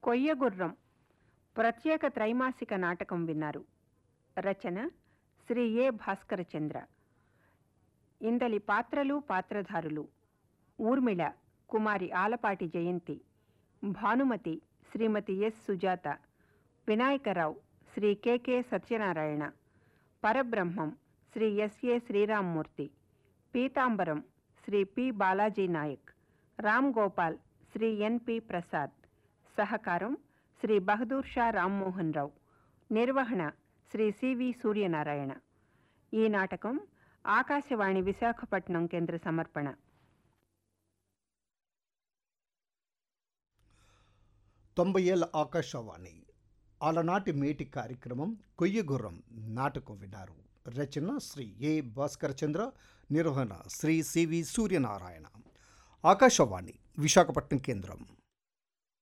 కొయ్యగుర్రం ప్రత్యేక త్రైమాసిక నాటకం విన్నారు రచన శ్రీ ఏ భాస్కరచంద్ర ఇందలి పాత్రలు పాత్రధారులు Urmila Kumari Alapati Jayanthi Bhanumathi Shrimati S Sujatha Vinayakarao Shri K K Satyanarayana Parabrahmam Shri S A Sriramamurthy Pithambaram Shri P Balaji Nayak Ram Gopal Shri N P Prasad సహకారం శ్రీ బహదూర్ షా రామ్మోహన్ రావు నిర్వహణ శ్రీ సివి సూర్యనారాయణ ఈ నాటకం ఆకాశవాణి విశాఖపట్నం కేంద్ర సమర్పణ తొంభై ఏళ్ళ ఆకాశవాణి అలనాటి మేటి కార్యక్రమం కొయ్యగుర్రం నాటకం విన్నారు రచన శ్రీ ఏ భాస్కర్ చంద్ర నిర్వహణ శ్రీ సివి సూర్యనారాయణ ఆకాశవాణి విశాఖపట్నం కేంద్రం